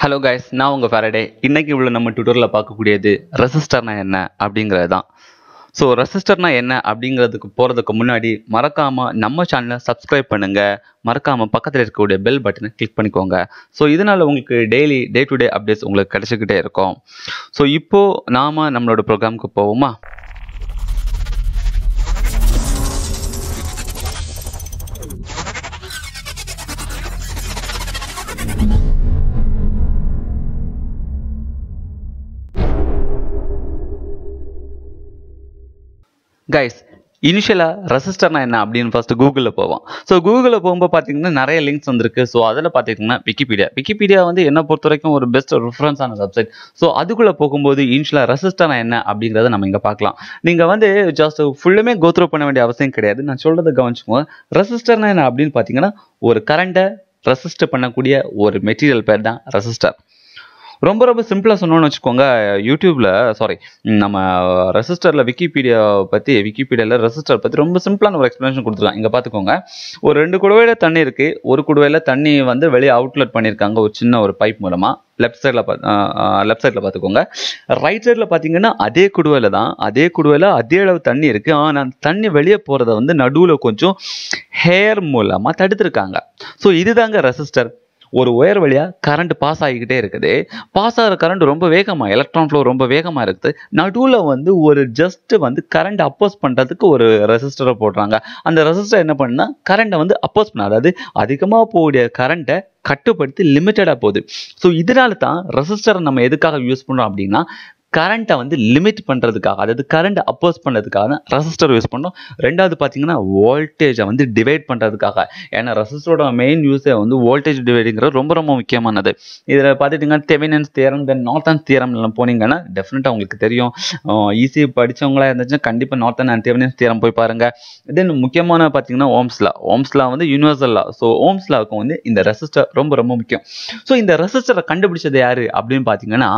hello guys நான் உங்கள் Faraday இன்னைக்கு உள்ள நம்ம டுட்டோரில் பார்க்கக்கூடியது ரெசிஸ்டர்னா என்ன அப்படிங்கிறது தான் ஸோ ரெசிஸ்டர்னா என்ன அப்படிங்கிறதுக்கு போகிறதுக்கு முன்னாடி மறக்காமல் நம்ம சேனலை சப்ஸ்கிரைப் பண்ணுங்கள் மறக்காமல் பக்கத்தில் இருக்கக்கூடிய பெல் பட்டனை கிளிக் பண்ணிக்கோங்க ஸோ இதனால் உங்களுக்கு daily day to day updates உங்களுக்கு கிடச்சிக்கிட்டே இருக்கும் ஸோ இப்போது நாம் நம்மளோட ப்ரோக்ராமுக்கு போவோமா கைஸ் இனிஷியலாக ரெசிஸ்டர்னா என்ன அப்படின்னு ஃபர்ஸ்ட் கூகுளில் போவோம் ஸோ கூகுளில் போகும்போது பார்த்தீங்கன்னா நிறைய லிங்க்ஸ் வந்திருக்கு ஸோ அதில் பார்த்திங்கன்னா விக்கிபீடியா விக்கிபீடியா வந்து என்ன பொறுத்த வரைக்கும் ஒரு பெஸ்ட் ரெஃபரன்ஸான வெப்சைட் ஸோ அதுக்குள்ளே போகும்போது இனிஷியலாக ரெசிஸ்டர்னா என்ன அப்படிங்கிறத நம்ம இங்கே பார்க்கலாம் நீங்கள் வந்து ஜஸ்ட் ஃபுல்லுமே கோத்ரூ பண்ண வேண்டிய அவசியம் கிடையாது நான் சொல்கிறத கவனிச்சுக்கோங்க ரெசிஸ்டர்னா என்ன அப்படின்னு பார்த்தீங்கன்னா ஒரு கரண்ட்டை ரெசிஸ்டர் பண்ணக்கூடிய ஒரு மெட்டீரியல் பேர் தான் ரெசிஸ்டர் ரொம்ப ரொம்ப சிம்பிளாக சொன்னோன்னு வச்சுக்கோங்க யூடியூப்பில் சாரி நம்ம ரெசிஸ்டரில் விக்கிபீடியா பற்றி விக்கிபீடியாவில் ரெசிஸ்டர் பற்றி ரொம்ப சிம்பிளான ஒரு எக்ஸ்ப்ளனேஷன் கொடுத்துருக்காங்க இங்கே பார்த்துக்கோங்க ஒரு ரெண்டு குடுவையில் தண்ணி இருக்குது ஒரு குடுவையில் தண்ணி வந்து வெளியே அவுட்லெட் பண்ணியிருக்காங்க ஒரு சின்ன ஒரு பைப் மூலமாக லெஃப்ட் சைடில் பார்த்து லெஃப்ட் சைடில் பார்த்துக்கோங்க ரைட் சைடில் பார்த்தீங்கன்னா அதே குடுவையில் தான் அதே குடுவையில் அதே அளவு தண்ணி இருக்குது ஆனால் அந்த தண்ணி வெளியே போகிறத வந்து நடுவில் கொஞ்சம் ஹேர் மூலமாக தடுத்துருக்காங்க ஸோ இதுதாங்க ரெசிஸ்டர் ஒரு ஒயர் வழியாக கரண்ட் பாஸ் ஆகிக்கிட்டே இருக்குது பாஸ் ஆகிற கரண்ட் ரொம்ப வேகமாக எலக்ட்ரான் ஃப்ளோ ரொம்ப வேகமாக இருக்குது நடுவில் வந்து ஒரு ஜஸ்ட் வந்து கரண்ட் அப்போஸ் பண்ணுறதுக்கு ஒரு ரெசிஸ்டரை போடுறாங்க அந்த ரெசிஸ்டர் என்ன பண்ணா கரண்ட்டை வந்து அப்போஸ் பண்ண அதாவது அதிகமாக போகக்கூடிய கரண்ட்டை கட்டுப்படுத்தி லிமிட்டடாக போகுது ஸோ இதனால தான் ரெசிஸ்டரை நம்ம எதுக்காக யூஸ் பண்ணுறோம் அப்படின்னா கரண்ட்டை வந்து லிமிட் பண்ணுறதுக்காக அதாவது கரண்ட் அப்போஸ் பண்ணுறதுக்காக தான் ரெசிஸ்டர் யூஸ் பண்ணோம் ரெண்டாவது பார்த்தீங்கன்னா வோல்டேஜை வந்து டிவைட் பண்ணுறதுக்காக ஏன்னா ரெசிஸ்டரோட மெயின் யூஸே வந்து வோல்டேஜ் டிவைடுங்கிறது ரொம்ப ரொம்ப முக்கியமானது இதில் பார்த்துட்டிங்கன்னா Thevenin's theorem then Norton theorem எல்லாம் போனீங்கன்னா டெஃபினட்டாக உங்களுக்கு தெரியும் ஈஸி படித்தவங்களா இருந்துச்சுன்னா கண்டிப்பாக நார்த்தன் அண்ட் தெவினன்ஸ் தியரம் போய் பாருங்கள் தென் முக்கியமான பார்த்தீங்கன்னா ஓம்ஸ்லா ஓம்ஸ்லா வந்து யூனிவர்சல் லா ஸோ ஓம்ஸ்லாவுக்கும் வந்து இந்த ரெசிஸ்டர் ரொம்ப ரொம்ப முக்கியம் ஸோ இந்த ரெசிஸ்டரை கண்டுபிடிச்சது யாரு அப்படின்னு பார்த்தீங்கன்னா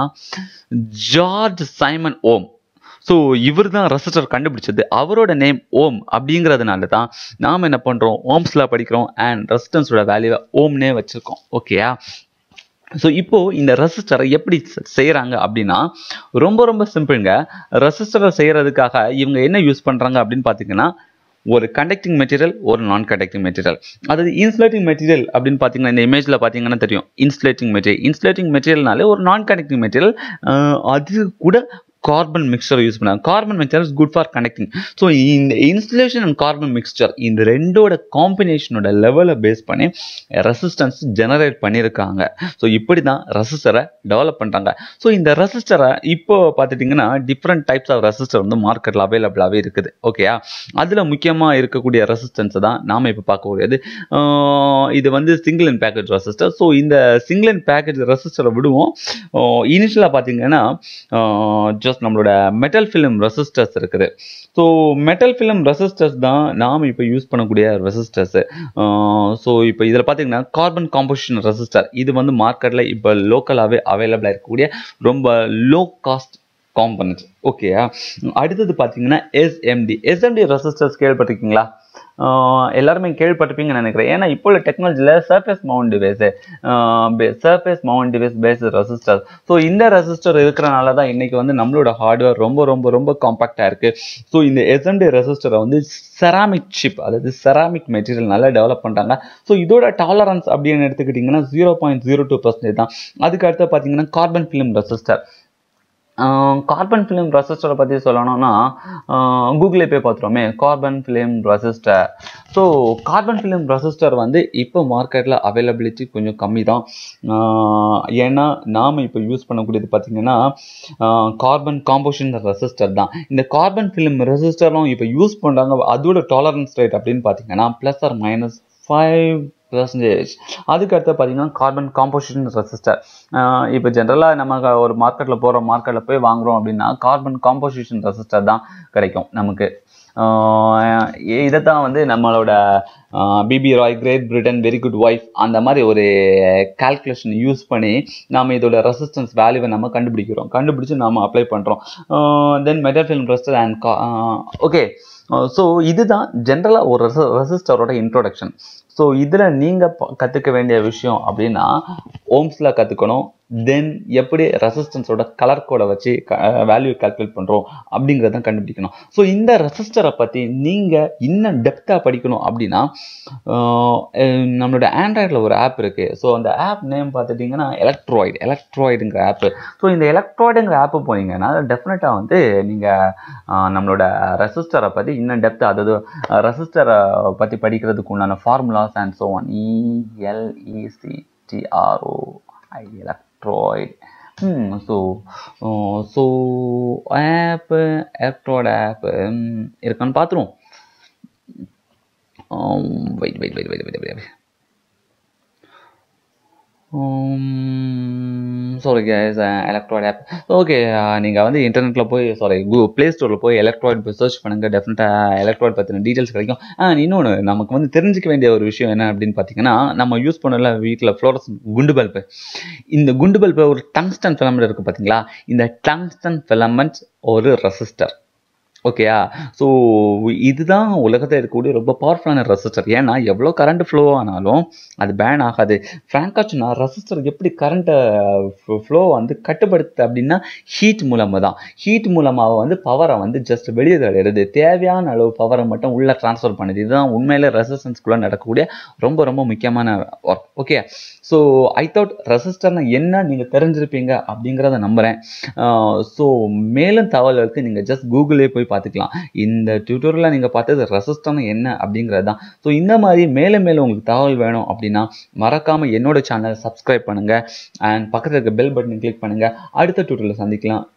ஜார்ஜ் சைமன் ஓம் ஸோ இவர் தான் ரெசிஸ்டர் கண்டுபிடிச்சது அவரோட நேம் ஓம் அப்படிங்கிறதுனால தான் நாம் என்ன பண்ணுறோம் ஓம்ஸில் படிக்கிறோம் அண்ட் ரெசிஸ்டன்ஸோட வேல்யூவை ஓம்னே வச்சுருக்கோம் ஓகேயா ஸோ இப்போது இந்த ரெசிஸ்டரை எப்படி செய்கிறாங்க அப்படின்னா ரொம்ப ரொம்ப சிம்பிளுங்க ரெசிஸ்டரை செய்கிறதுக்காக இவங்க என்ன யூஸ் பண்ணுறாங்க அப்படின்னு பார்த்தீங்கன்னா ஒரு கண்டக்டிங் மெட்டீரியல் ஒரு நான் கண்டக்டிங் மெட்டீரியல் அதாவது இன்சுலேட்டிங் மெட்டீரியல் அப்படின்னு பார்த்தீங்கன்னா இந்த இமேஜில் பார்த்தீங்கன்னா தெரியும் இன்சுலேட்டிங் மெட்டீரியல் இன்சுலேட்டிங் மெட்டீரியல்னாலே ஒரு நான் கண்டக்டிங் மெட்டீரியல் அது கூட கார்பன் மிக்சர் யூஸ் பண்ணாங்க carbon mixture is good for connecting so இந்த இன்சுலேஷன் அண்ட் கார்பன் மிக்சர் இந்த ரெண்டோட காம்பினேஷனோட லெவலை பேஸ் பண்ணி ரெசிஸ்டன்ஸ் ஜெனரேட் பண்ணியிருக்காங்க ஸோ இப்படி தான் ரெசிஸ்டரை டெவலப் பண்ணுறாங்க ஸோ இந்த ரெசிஸ்டரை இப்போ பார்த்துட்டிங்கன்னா டிஃப்ரெண்ட் டைப்ஸ் ஆஃப் ரெசிஸ்டர் வந்து மார்க்கெட்டில் அவைலபிளாகவே இருக்குது ஓகேயா அதில் முக்கியமாக இருக்கக்கூடிய ரெசிஸ்டன்ஸை தான் நாம் இப்போ பார்க்கக்கூடியது இது வந்து single and package resistor so இந்த சிங்கிள் அண்ட் பேக்கேஜ் ரெசிஸ்டரை விடுவோம் இனிஷியலாக பார்த்தீங்கன்னா ஜஸ்ட் நம்மளோட மெட்டல் ஃபிலிம் ரெசிஸ்டர்ஸ் இருக்குது ஸோ மெட்டல் ஃபிலிம் ரெசிஸ்டர்ஸ் தான் நாம் இப்போ யூஸ் பண்ணக்கூடிய ரெசிஸ்டர்ஸு ஸோ இப்போ இதில் பார்த்தீங்கன்னா கார்பன் காம்போசிஷன் ரெசிஸ்டர் இது வந்து மார்க்கெட்டில் இப்போ லோக்கலாகவே அவைலபிளாக இருக்கக்கூடிய ரொம்ப லோ காஸ்ட் காம்பனன்ட் ஓகேயா அடுத்தது பார்த்தீங்கன்னா எஸ்எம்டி எஸ்எம்டி ரெசிஸ்டர்ஸ் கேள்விப்பட்டிருக்கீங்களா எல்லாருமே கேள்விப்பட்டிருப்பீங்கன்னு நினைக்கிறேன் ஏன்னா இப்போ உள்ள டெக்னாலஜியில் surface mount device surface mount device base resistor so இந்த ரெசிஸ்டர் இருக்கிறனால தான் இன்னைக்கு வந்து நம்மளோட ஹார்ட்வேர் ரொம்ப ரொம்ப ரொம்ப காம்பாக்டாக இருக்குது ஸோ இந்த எஸ்எம்டி ரெசிஸ்டரை வந்து செராமிக் சிப் அதாவது செராமிக் மெட்டீரியல் நல்லா டெவலப் பண்ணுறாங்க ஸோ இதோட டாலரன்ஸ் அப்படின்னு எடுத்துக்கிட்டிங்கன்னா zero point zero two percentage தான் அதுக்கு அடுத்து பார்த்தீங்கன்னா carbon film resistor carbon film ரெசிஸ்டரை பற்றி சொல்லணும்னா கூகுளில் போய் பார்த்துருவோமே carbon film resistor so carbon film resistor வந்து இப்போ மார்க்கெட்டில் அவைலபிலிட்டி கொஞ்சம் கம்மி தான் ஏன்னா நாம் இப்போ யூஸ் பண்ணக்கூடியது பார்த்திங்கன்னா கார்பன் காம்போசிஷன் ரெசிஸ்டர் தான் இந்த கார்பன் ஃபிலிம் ரெசிஸ்டரும் இப்போ யூஸ் பண்ணுறாங்க அதோட டாலரன்ஸ் ரேட் அப்படின்னு பார்த்தீங்கன்னா plus or minus five percentage அதுக்கு அடுத்து பார்த்தீங்கன்னா கார்பன் காம்போசிஷன் ரெசிஸ்டர் இப்போ ஜென்ரலாக நம்ம ஒரு மார்க்கெட்டில் போகிற மார்க்கெட்டில் போய் வாங்குகிறோம் அப்படின்னா கார்பன் காம்போசிஷன் ரெசிஸ்டர் தான் கிடைக்கும் நமக்கு இதை தான் வந்து நம்மளோட பிபி ராய் Great Britain very good wife அந்த மாதிரி ஒரு கால்குலேஷன் யூஸ் பண்ணி நாம் இதோட ரெசிஸ்டன்ஸ் வேல்யூவை நம்ம கண்டுபிடிக்கிறோம் கண்டுபிடிச்சு நாம் அப்ளை பண்ணுறோம் then metal film resistor and okay so இதுதான் ஜென்ரலாக ஒரு ரெசிஸ்டரோட இன்ட்ரோடக்ஷன் ஸோ இதில் நீங்கள் கற்றுக்க வேண்டிய விஷயம் அப்படின்னா ஓம்ஸில் கற்றுக்கணும் தென் எப்படி ரெசிஸ்டன்ஸோட கலர் கோடை வச்சு வேல்யூ கால்குலேட் பண்ணுறோம் அப்படிங்கிறத கண்டுபிடிக்கணும் ஸோ இந்த ரெசிஸ்டரை பற்றி நீங்கள் இன்னும் டெப்த்தாக படிக்கணும் அப்படின்னா ஆஹ் அஹ் நம்மளோட ஆண்ட்ராய்டில் ஒரு ஆப் இருக்குது ஸோ அந்த ஆப் நேம் பார்த்துட்டிங்கன்னா எலக்ட்ராய்டு எலக்ட்ராய்டுங்கிற ஆப்பு ஸோ இந்த எலக்ட்ராய்டுங்கிற ஆப்பு போனீங்கன்னா டெஃபினட்டாக வந்து நீங்கள் நம்மளோட ரெசிஸ்டரை பற்றி இன்னும் டெப்த் அதாவது ரெசிஸ்டரை பற்றி படிக்கிறதுக்கு உண்டான formulas and so one இஎல்இசிடிஆர்ஓ I electrolyte so so app electrolyte ஆப்பு இருக்கான்னு பார்த்துருவோம் wait wait wait wait wait wait sorry case electrolyte app okay நீங்கள் வந்து இன்டர்நெட்டில் போய் சாரி கூ ப்ளே ஸ்டோரில் போய் எலக்ட்ராய்டு போய் சர்ச் பண்ணுங்கள் டெஃபினட்டாக எலக்ட்ராய்டு பற்றின டீட்டெயில்ஸ் கிடைக்கும் அண்ட் இன்னொன்று நமக்கு வந்து தெரிஞ்சிக்க வேண்டிய ஒரு விஷயம் என்ன அப்படின்னு பார்த்தீங்கன்னா நம்ம யூஸ் பண்ணல வீட்டில் ஃப்ளோரஸ் குண்டு பல்பு இந்த குண்டு பல்பு ஒரு டங்ஸ்டன் ஃபிலமெண்ட் இருக்குது பார்த்தீங்களா இந்த டங்ஸ்டன் ஃபிலமெண்ட் ஒரு ரெசிஸ்டர் ஓகேயா ஸோ இதுதான் உலகத்தில் இருக்கக்கூடிய ரொம்ப பவர்ஃபுல்லான ரெசிஸ்டர் ஏன்னா எவ்வளோ கரண்ட் ஃப்ளோ ஆனாலும் அது பேன் ஆகாது ஃப்ராங்காக சொன்னால் ரெசிஸ்டர் எப்படி கரண்ட்டை ஃப்ளோ வந்து கட்டுப்படுத்து அப்படின்னா ஹீட் மூலமாக தான் ஹீட் மூலமாக வந்து பவரை வந்து ஜஸ்ட் வெளியே தள்ளிடுது தேவையான அளவு பவரை மட்டும் உள்ளே ட்ரான்ஸ்ஃபர் பண்ணுது இதுதான் உண்மையில ரெசிஸ்டன்ஸ்குள்ளே நடக்கக்கூடிய ரொம்ப ரொம்ப முக்கியமான work okay so I thought ரெசிஸ்டர்னா என்ன நீங்கள் தெரிஞ்சிருப்பீங்க அப்படிங்கிறத நம்புகிறேன் ஸோ மேலும் தகவல்களுக்கு நீங்கள் ஜஸ்ட் கூகுளே போய் பார்த்துக்கலாம் இந்த டியூட்டோரியலில் நீங்கள் பார்த்தது ரெசிஸ்டர்னா என்ன அப்படிங்கிறது தான் ஸோ இந்த மாதிரி மேலும் மேலும் உங்களுக்கு தகவல் வேணும் அப்படின்னா மறக்காமல் என்னோட சேனல் சப்ஸ்கிரைப் பண்ணுங்கள் அண்ட் பக்கத்தில் இருக்க பெல் பட்டனை கிளிக் பண்ணுங்கள் அடுத்த டியூட்டோரியலில் சந்திக்கலாம்